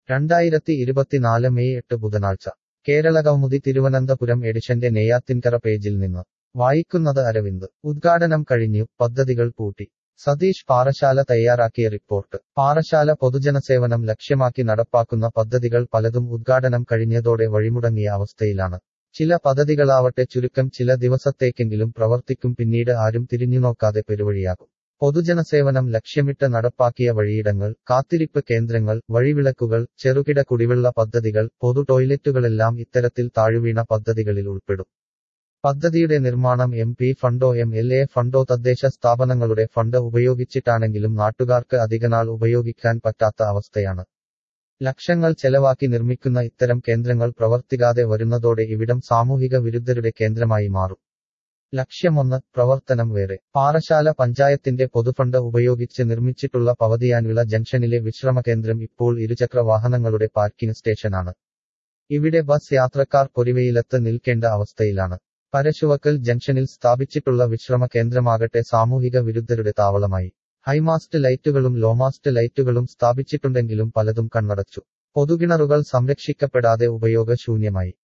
രണ്ടായിരത്തി ഇരുപത്തിനാല് മെയ് എട്ട് ബുധനാഴ്ച കേരളകൗമുദി തിരുവനന്തപുരം എഡിഷന്റെ നെയ്യാത്തിൻകര പേജിൽ നിന്ന് വായിക്കുന്നത് അരവിന്ദ് ഉദ്ഘാടനം കഴിഞ്ഞു പദ്ധതികൾ പൂട്ടി സതീഷ് പാറശാല തയ്യാറാക്കിയ റിപ്പോർട്ട് പാറശാല പൊതുജനസേവനം ലക്ഷ്യമാക്കി നടപ്പാക്കുന്ന പദ്ധതികൾ പലതും ഉദ്ഘാടനം കഴിഞ്ഞതോടെ വഴിമുടങ്ങിയ അവസ്ഥയിലാണ് ചില പദ്ധതികളാവട്ടെ ചുരുക്കം ചില ദിവസത്തേക്കെങ്കിലും പ്രവർത്തിക്കും പിന്നീട് ആരും തിരിഞ്ഞുനോക്കാതെ പെരുവഴിയാകും പൊതുജനസേവനം ലക്ഷ്യമിട്ട് നടപ്പാക്കിയ വഴിയിടങ്ങൾ കാത്തിരിപ്പ് കേന്ദ്രങ്ങൾ വഴിവിളക്കുകൾ ചെറുകിട കുടിവെള്ള പദ്ധതികൾ പൊതു ടോയ്ലറ്റുകളെല്ലാം ഇത്തരത്തിൽ താഴുവീണ പദ്ധതികളിൽ ഉൾപ്പെടും പദ്ധതിയുടെ നിർമ്മാണം എം പി ഫണ്ടോ എം എൽ എ ഫണ്ടോ തദ്ദേശ സ്ഥാപനങ്ങളുടെ ഫണ്ട് ഉപയോഗിച്ചിട്ടാണെങ്കിലും നാട്ടുകാർക്ക് അധികനാൾ ഉപയോഗിക്കാൻ പറ്റാത്ത അവസ്ഥയാണ് ലക്ഷങ്ങൾ ചെലവാക്കി നിർമ്മിക്കുന്ന ഇത്തരം കേന്ദ്രങ്ങൾ പ്രവർത്തിക്കാതെ വരുന്നതോടെ ഇവിടം സാമൂഹിക വിരുദ്ധരുടെ കേന്ദ്രമായി മാറും ലക്ഷ്യമൊന്ന് പ്രവർത്തനം വേറെ പാറശാല പഞ്ചായത്തിന്റെ പൊതുഫണ്ട് ഉപയോഗിച്ച് നിർമ്മിച്ചിട്ടുള്ള പവതിയാൻവിള ജംഗ്ഷനിലെ വിശ്രമകേന്ദ്രം ഇപ്പോൾ ഇരുചക്ര വാഹനങ്ങളുടെ പാർക്കിംഗ് സ്റ്റേഷനാണ് ഇവിടെ ബസ് യാത്രക്കാർ പൊരിവെയിലത്ത് നിൽക്കേണ്ട അവസ്ഥയിലാണ് പരശുവക്കൽ ജംഗ്ഷനിൽ സ്ഥാപിച്ചിട്ടുള്ള വിശ്രമ കേന്ദ്രമാകട്ടെ സാമൂഹിക വിരുദ്ധരുടെ താവളമായി ഹൈമാസ്റ്റ് ലൈറ്റുകളും ലോമാസ്റ്റ് ലൈറ്റുകളും സ്ഥാപിച്ചിട്ടുണ്ടെങ്കിലും പലതും കണ്ണടച്ചു പൊതുകിണറുകൾ സംരക്ഷിക്കപ്പെടാതെ ഉപയോഗശൂന്യമായി